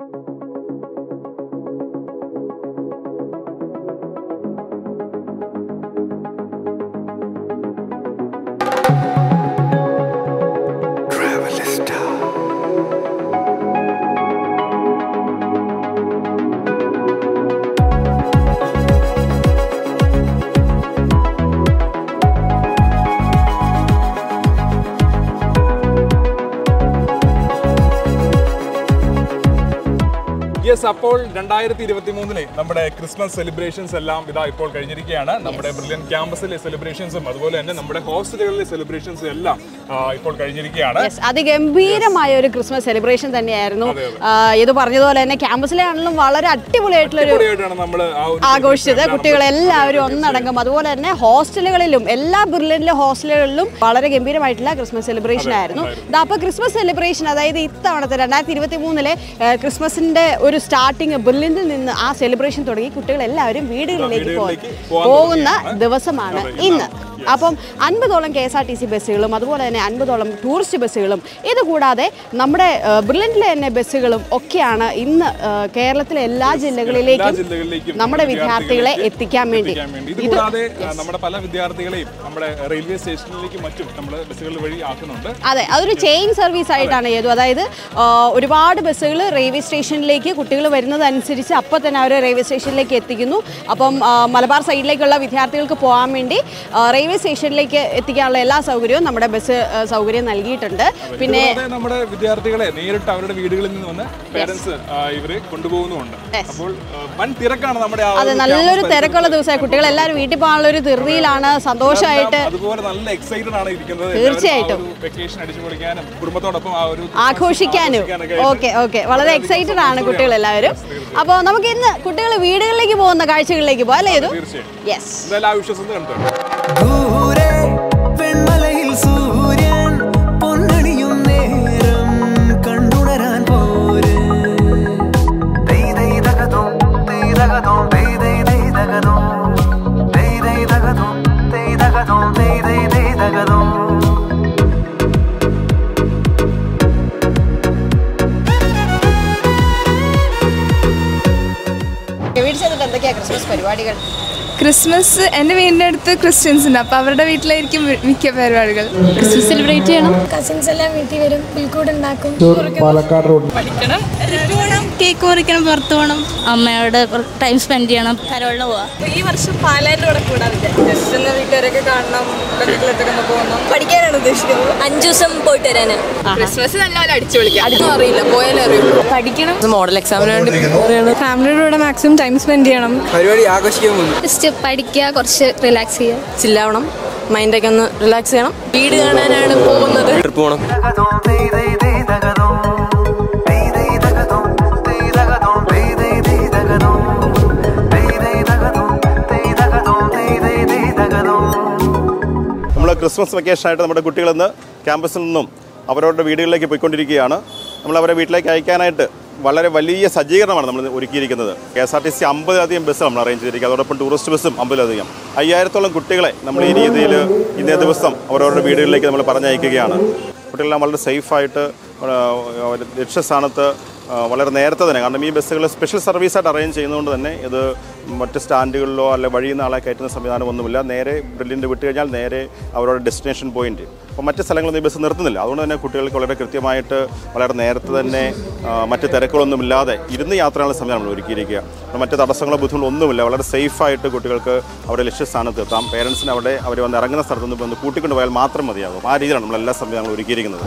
Yes അപ്പോൾ രണ്ടായിരത്തി ഇരുപത്തി മൂന്നിലെ നമ്മുടെ ക്രിസ്മസ് സെലിബ്രേഷൻസ് എല്ലാം ഇതാ ഇപ്പോൾ കഴിഞ്ഞിരിക്കുകയാണ് നമ്മുടെ ബ്രില്യൻ ക്യാമ്പസിലെ സെലിബ്രേഷൻസും അതുപോലെ തന്നെ നമ്മുടെ ഹോസ്റ്റലുകളിലെ സെലിബ്രേഷൻസും എല്ലാം ആ, ഇപ്പോൾ കഴിഞ്ഞിരിക്കുകയാണ് യെസ് അതിഗംഭീരമായ ഒരു ക്രിസ്മസ് സെലിബ്രേഷൻ തന്നെയായിരുന്നു ആ, ഇത് പറഞ്ഞതുപോലെ തന്നെ ക്യാമ്പസിലാണെങ്കിലും വളരെ അടിപൊളിയായിട്ടുള്ളൊരു അടിപൊളിയായിട്ടാണ് നമ്മൾ ആ ഒരു ആഘോഷിച്ചത് കുട്ടികളെല്ലാവരും ഒന്നടങ്കം അതുപോലെ തന്നെ ഹോസ്റ്റലുകളിലും എല്ലാ ബിർലിനിലെ ഹോസ്റ്റലുകളിലും വളരെ ഗംഭീരമായിട്ടുള്ള ക്രിസ്മസ് സെലിബ്രേഷൻ ആയിരുന്നു ഇതാ അപ്പോൾ ക്രിസ്മസ് സെലിബ്രേഷൻ അതായത് ഇത്തവണത്തെ രണ്ടായിരത്തി ഇരുപത്തി മൂന്നിലെ ക്രിസ്മസിന്റെ ഒരു സ്റ്റാർട്ടിങ് ബിർലിനിൽ നിന്ന് ആ സെലിബ്രേഷൻ തുടങ്ങി കുട്ടികളെല്ലാവരും വീടുകളിലേക്ക് പോ- വീടുകളിലേക്ക് പോകാൻ പോകുന്ന തുടങ്ങിയാണ്. ദിവസമാണ് അതെ, ഇന്ന് അപ്പം അൻപതോളം K S R T C ബസ്സുകളും അതുപോലെ തന്നെ അൻപതോളം ടൂറിസ്റ്റ് ബസ്സുകളും ഇതുകൂടാതെ നമ്മുടെ ബിർലൻഡിലെ തന്നെ ബസ്സുകളും ഒക്കെയാണ് ഇന്ന് ആ, കേരളത്തിലെ എല്ലാ എല്ലാ ജില്ലകളിലേക്കും ജില്ലകളിലേക്കും നമ്മുടെ വിദ്യാർത്ഥികളെ എത്തിക്കാൻ വേണ്ടി എത്തിക്കാൻ വേണ്ടി ഇത് കൂടാതെ ആ, നമ്മുടെ പല വിദ്യാർത്ഥികളെയും നമ്മുടെ റെയിൽവേ സ്റ്റേഷനിലേക്കും മറ്റും നമ്മൾ ബസ്സുകൾ വഴി ആക്കുന്നുണ്ട് അതെ അതൊരു ചെയിൻ സർവീസ് ആയിട്ടാണ് ചെയ്തു അതായത് ആ, ഒരുപാട് ബസ്സുകൾ റെയിൽവേ സ്റ്റേഷനിലേക്ക് കുട്ടികൾ വരുന്നതനുസരിച്ച് അപ്പോൾ തന്നെ അവർ റെയിൽവേ സ്റ്റേഷനിലേക്ക് എത്തിക്കുന്നു അപ്പം ആ, മലബാർ സൈഡിലേക്കുള്ള വിദ്യാർത്ഥികൾക്ക് പോകാൻ വേണ്ടി ആ, റെയിൽവേ സ്റ്റേഷനിലേക്ക് എത്തിക്കാനുള്ള എല്ലാ സൗകര്യവും നമ്മുടെ ബസ് ആ, സൗകര്യം നൽകിയിട്ടുണ്ട് പിന്നെ കൂടാതെ നമ്മുടെ വിദ്യാർത്ഥികളെ നേരിട്ട് അവരുടെ വീടുകളിൽ നിന്ന് വന്ന് പേരൻസ് ഇവര് കൊണ്ടുപോകുന്നുമുണ്ട് അപ്പോൾ ആ, വൻ തിരക്കാണ് നമ്മുടെ ആ അതെ ഒരു നല്ലൊരു campus തിരക്കുള്ള ദിവസമായി കുട്ടികൾ എല്ലാവരും വീട്ടിൽ പോകാനുള്ള ഒരു ധൃതിയിലാണ് സന്തോഷമായിട്ട് എല്ലാം അതുപോലെ നല്ല എക്സൈറ്റഡ് ആണ് ഇരിക്കുന്നത് തീർച്ചയായിട്ടും. വെക്കേഷൻ അടിച്ചു പൊളിക്കാനും കുടുംബത്തോടൊപ്പം ആ ഒരു ആഘോഷിക്കാനും ആഘോഷിക്കാനൊക്കെ ആയിട്ട് ഓക്കെ ഓക്കെ വളരെ എക്സൈറ്റഡ് ആണ് കുട്ടികൾ എല്ലാവരും അപ്പോൾ നമുക്ക് ഇന്ന് കുട്ടികൾ വീടുകളിലേക്ക് പോകുന്ന കാഴ്ചകളിലേക്ക് പോകാം അല്ലേ ഇത് തീർച്ചയായും യെസ് എന്തായാലും ആ വിശ്വസം കണ്ടു ദൂരെ വെൺമലയിൽ സൂര്യൻ പൊന്നണിയും നേരം കണ്ടുണരാൻ പോര് ദൈ ദൈ ദഗതും ദൈ ദഗതും ദൈ ദൈ ദൈ ദഗതും ദൈ ദൈ ദഗതും ദൈ ദഗതും ദൈ ദൈ ദൈ ദഗതും വീട്ടിൽ ചെന്നിട്ട് എന്തൊക്കെയാ ക്രിസ്മസ് പരിപാടികൾ ക്രിസ്മസ് എൻ്റെ വീടിൻ്റെ അടുത്ത് ക്രിസ്ത്യൻസ് ഉണ്ട് അപ്പോൾ അവരുടെ വീട്ടിലായിരിക്കും മി- മിക്ക പരിപാടികൾ ക്രിസ്മസ് സെലിബ്രേറ്റ് ചെയ്യണം കസിൻസ് എല്ലാം വീട്ടിൽ വരും പുൽക്കൂട് ഉണ്ടാക്കും പാലക്കാട് റോഡ് കേക്ക് മുറിക്കണം പുറത്ത് പോകണം അമ്മയോട് ടൈം സ്പെൻഡ് ചെയ്യണം കരോളിന് പോവാം ഈ വർഷം പാലാൻ്റെ കൂടെ കൂടാൻ ജസ്റ്റ് ഒന്ന് വീട്ടുകാരൊക്കെ കാണണം ബന്ധുക്കളത്തൊക്കെ ഒന്ന് പോകണം പഠിക്കാനാണ് ഉദ്ദേശിക്കുന്നത് അഞ്ചു ദിവസം പോയിട്ട് വരാന് ക്രിസ്മസ് നല്ലപോലെ അടിച്ചു വിളിക്കാം അടുത്തൊന്നും അറിയില്ല പോയാലേ അറിയുള്ളൂ പഠിക്കണം മോഡൽ എക്സാമിന് വേണ്ടി ഫാമിലിയുടെ കൂടെ മാക്സിമം ടൈം സ്പെൻഡ് ചെയ്യണം പരിപാടി ആഘോഷിക്കാൻ പോകുന്നു ജസ്റ്റ് പഠിക്കുക കുറച്ച് റിലാക്സ് ചെയ്യുക ചില്ലാവണം മൈൻഡൊക്കെ ഒന്ന് റിലാക്സ് ചെയ്യണം വീട് കാണാനാണ് പോകുന്നത് ട്രിപ്പ് പോകണം ദഗതും ദൈ ദൈ ദൈ ദഗതും ദൈ ദൈ ദഗതും ദൈ ദഗതും ദൈ ദൈ ദൈ ദഗതും ദൈ ദൈ ദഗതും ദൈ ദഗതും ദൈ ദൈ ദൈ ദഗതും നമ്മൾ ക്രിസ്മസ് വെക്കേഷനായിട്ട് നമ്മുടെ കുട്ടികൾ ഇന്ന് ക്യാമ്പസിൽ നിന്നും അവരവരുടെ വീടുകളിലേക്ക് പോയിക്കൊണ്ടിരിക്കുകയാണ് നമ്മൾ അവരെ വീട്ടിലേക്ക് അയക്കാനായിട്ട് വളരെ വലിയ സജ്ജീകരണമാണ് നമ്മൾ ഒരുക്കിയിരിക്കുന്നത് K S R T C അമ്പതിലധികം ബസ് നമ്മൾ അറേഞ്ച് ചെയ്തിരിക്കുക അതോടൊപ്പം ടൂറിസ്റ്റ് ബസ്സും അമ്പതിലധികം അയ്യായിരത്തോളം കുട്ടികളെ നമ്മൾ ഈ രീതിയിൽ ഇന്നേ ദിവസം അവരവരുടെ വീടുകളിലേക്ക് നമ്മൾ പറഞ്ഞയക്കുകയാണ് കുട്ടികളെല്ലാം വളരെ സേഫായിട്ട് അവർ ലക്ഷ്യസ്ഥാനത്ത് ആ, വളരെ നേരത്തെ തന്നെ കാരണം ഈ ബസ്സുകൾ സ്പെഷ്യൽ സർവീസായിട്ട് അറേഞ്ച് ചെയ്യുന്നതുകൊണ്ട് തന്നെ ഇത് മറ്റ് സ്റ്റാൻഡുകളിലോ അല്ലെ വഴിയിൽ നിന്ന് ആളെ കയറ്റുന്ന സംവിധാനമൊന്നുമില്ല നേരെ ബ്രില്ലിൻ്റെ വിട്ട് കഴിഞ്ഞാൽ നേരെ അവരുടെ ഡെസ്റ്റിനേഷൻ പോയിന്റ് അപ്പോൾ മറ്റ് സ്ഥലങ്ങളൊന്നും ഈ ബസ് നിർത്തുന്നില്ല അതുകൊണ്ട് തന്നെ കുട്ടികൾക്ക് വളരെ കൃത്യമായിട്ട് വളരെ നേരത്തെ തന്നെ ആ, മറ്റ് തിരക്കുകളൊന്നുമില്ലാതെ ഇരുന്ന് യാത്രയുള്ള സംവിധാനം നമ്മൾ ഒരുക്കിയിരിക്കുക അപ്പോൾ മറ്റ് തടസ്സങ്ങളോ ബുദ്ധിമുട്ടോ ഒന്നുമില്ല വളരെ സേഫായിട്ട് കുട്ടികൾക്ക് അവരുടെ ലക്ഷ്യസ്ഥാനത്ത് എത്താം പേരൻസിന് അവിടെ അവർ വന്ന് ഇറങ്ങുന്ന സ്ഥലത്ത് നിന്ന് വന്ന് കൂട്ടിക്കൊണ്ട് പോയാൽ മാത്രം മതിയാകും ആ രീതിയിലാണ് നമ്മൾ എല്ലാ സംവിധാനങ്ങളും ഒരുക്കിയിരിക്കുന്നത്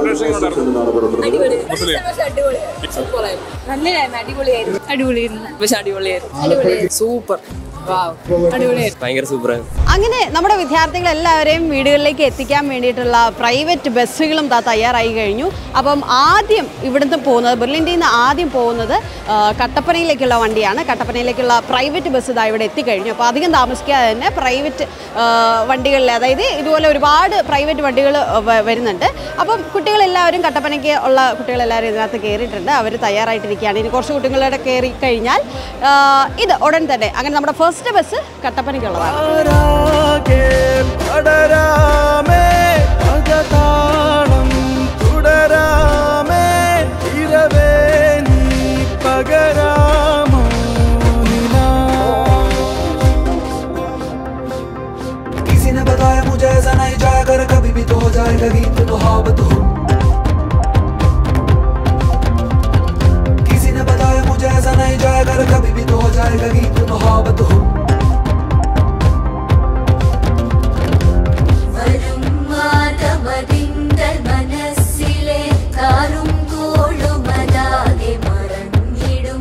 നല്ലതായിരുന്നു അടിപൊളിയായിരുന്നു അടിപൊളിയായിരുന്നു പക്ഷെ അടിപൊളിയായിരുന്നു സൂപ്പർ അടിപൊളിയായിരുന്നു ഭയങ്കര സൂപ്പറായിരുന്നു അങ്ങനെ നമ്മുടെ വിദ്യാർത്ഥികൾ എല്ലാവരെയും വീടുകളിലേക്ക് എത്തിക്കാൻ വേണ്ടിയിട്ടുള്ള പ്രൈവറ്റ് ബസ്സുകളും ദാ തയ്യാറായി കഴിഞ്ഞു അപ്പം ആദ്യം ഇവിടുന്ന് പോകുന്നത് ബെർലിൻ്റെ നിന്ന് ആദ്യം പോകുന്നത് ആ, കട്ടപ്പനയിലേക്കുള്ള വണ്ടിയാണ് കട്ടപ്പനയിലേക്കുള്ള പ്രൈവറ്റ് ബസ് ഇതാ ഇവിടെ എത്തിക്കഴിഞ്ഞു അപ്പോൾ അധികം താമസിക്കാതെ തന്നെ പ്രൈവറ്റ് വണ്ടികളിൽ അതായത് ഇതുപോലെ ഒരുപാട് പ്രൈവറ്റ് വണ്ടികൾ വരുന്നുണ്ട് അപ്പം കുട്ടികളെല്ലാവരും കട്ടപ്പനയ്ക്ക് ഉള്ള കുട്ടികളെല്ലാവരും ഇതിനകത്ത് കയറിയിട്ടുണ്ട് അവർ തയ്യാറായിട്ടിരിക്കുകയാണ് ഇനി കുറച്ച് കുട്ടികളുടെ കയറി കഴിഞ്ഞാൽ ആ, ഇത് ഉടൻ തന്നെ അങ്ങനെ നമ്മുടെ ഫസ്റ്റ് ബസ് കട്ടപ്പനയ്ക്കുള്ളതാണ് ആരാകെ പടരാമേ അകതാളം തുടരാമേ ഇരവേ നീ जाएगा गीत मोहब्बत हो किसी ने बताया मुझे ऐसा नहीं जाएगा रे कभी भी तो हो जाएगा गीत मोहब्बत हो വരും മാധവതിങ്കൽ മനസ്സിലെ കാറും കോളുമതാകെ മറഞ്ഞിടും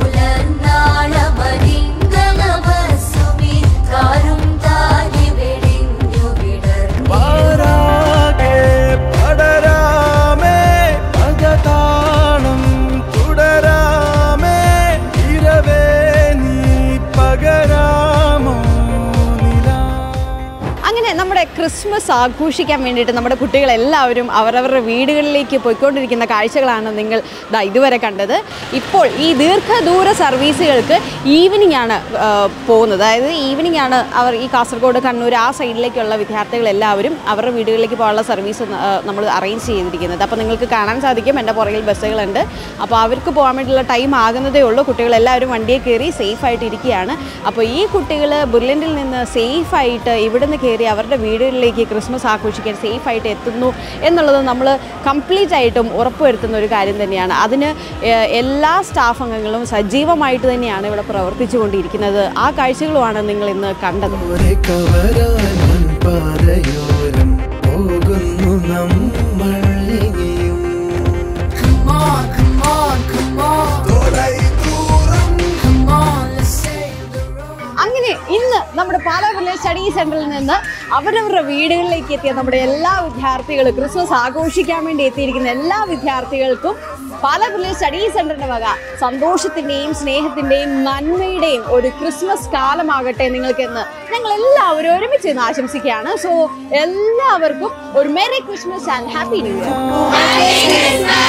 പുലർനാളമതിങ്കലവസുമി കാറും താകെ വെടിഞ്ഞു വിടർന്നിടും പാരാകെ പടരാമേ പദതാളം തുടരാമേ ഇരവേ നീ പകരാമോ നിലാ അങ്ങനെ നമ്മുടെ ക്രിസ്മസ് ആഘോഷിക്കാൻ വേണ്ടിയിട്ട് നമ്മുടെ കുട്ടികളെല്ലാവരും അവരവരുടെ വീടുകളിലേക്ക് പോയിക്കൊണ്ടിരിക്കുന്ന കാഴ്ചകളാണ് നിങ്ങൾ ദാ ഇതുവരെ കണ്ടത് ഇപ്പോൾ ഈ ദീർഘദൂര സർവീസുകൾക്ക് ഈവനിങ് ആണ് ആ, പോകുന്നത് അതായത് ഈവനിങ് ആണ് അവർ ഈ കാസർഗോഡ് കണ്ണൂർ ആ സൈഡിലേക്കുള്ള വിദ്യാർത്ഥികളെല്ലാവരും അവരുടെ വീടുകളിലേക്ക് പോകാനുള്ള സർവീസ് നമ്മൾ അറേഞ്ച് ചെയ്തിരിക്കുന്നത് അപ്പോൾ നിങ്ങൾക്ക് കാണാൻ സാധിക്കും എൻ്റെ പുറകിൽ ബസ്സുകളുണ്ട് അപ്പോൾ അവർക്ക് പോകാൻ വേണ്ടിയുള്ള ടൈം ആകുന്നതേ ഉള്ളൂ കുട്ടികളെല്ലാവരും വണ്ടിയെ കയറി സേഫ് ആയിട്ട് ഇരിക്കുകയാണ് അപ്പോൾ ഈ കുട്ടികൾ ബുർലൻഡിൽ നിന്ന് സേഫ് ആയിട്ട് ഇവിടുന്ന് കയറി അവരുടെ വീടുകളിലേക്ക് ക്രിസ്മസ് ആഘോഷിക്കാൻ സേഫ് ആയിട്ട് എത്തുന്നു എന്നുള്ളത് നമ്മൾ കംപ്ലീറ്റ് ആയിട്ടും ഉറപ്പുവരുത്തുന്ന ഒരു കാര്യം തന്നെയാണ് അതിന് ഏഹ്, എല്ലാ സ്റ്റാഫ് അംഗങ്ങളും സജീവമായിട്ട് തന്നെയാണ് ഇവിടെ പ്രവർത്തിച്ചുകൊണ്ടിരിക്കുന്നത് ആ കാഴ്ചകളുമാണ് നിങ്ങൾ ഇന്ന് കണ്ടത് ഒരേ കവരാൻ പാതയോരം പോകുന്നു നമ്മൾ ഇനിയും Come on, come on, come on, തോളൈ ദൂരം come on, let's save the road. അങ്ങനെ ഇന്ന് നമ്മുടെ പാലാ വില്ലേജ് സ്റ്റഡി സെന്ററിൽ നിന്ന് അവരവരുടെ വീടുകളിലേക്ക് എത്തിയ നമ്മുടെ എല്ലാ വിദ്യാർത്ഥികളും ക്രിസ്മസ് ആഘോഷിക്കാൻ വേണ്ടി എത്തിയിരിക്കുന്ന എല്ലാ വിദ്യാർത്ഥികൾക്കും പാലാ വില്ലേജ് സ്റ്റഡി സെന്ററിന്റെ വക സന്തോഷത്തിന്റെയും സ്നേഹത്തിന്റെയും നന്മയുടെയും ഒരു ക്രിസ്മസ് കാലമാകട്ടെ നിങ്ങൾക്കെന്ന് ഞങ്ങൾ എല്ലാവരും ഒരുമിച്ച് ഇന്ന് ആശംസിക്കുകയാണ് സോ എല്ലാവർക്കും ഒരു merry Christmas and happy new year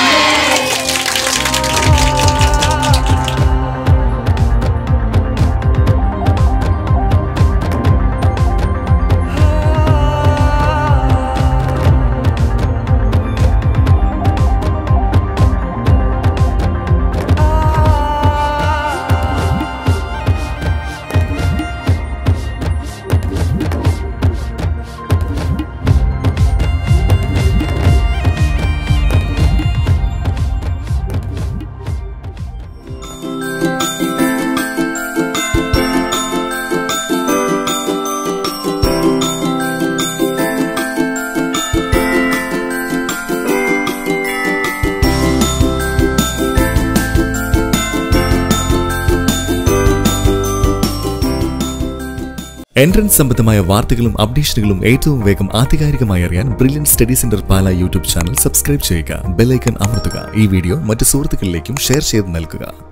entrance സംബന്ധമായ വാർത്തകളും അപ്ഡേഷനുകളും ഏറ്റവും വേഗം ആധികാരികമായി അറിയാൻ brilliant study centre Pala YouTube channel subscribe ചെയ്യുക ബെല്ലൈക്കൺ അമർത്തുക ഈ വീഡിയോ മറ്റു സുഹൃത്തുക്കളിലേക്കും ഷെയർ ചെയ്ത് നൽകുക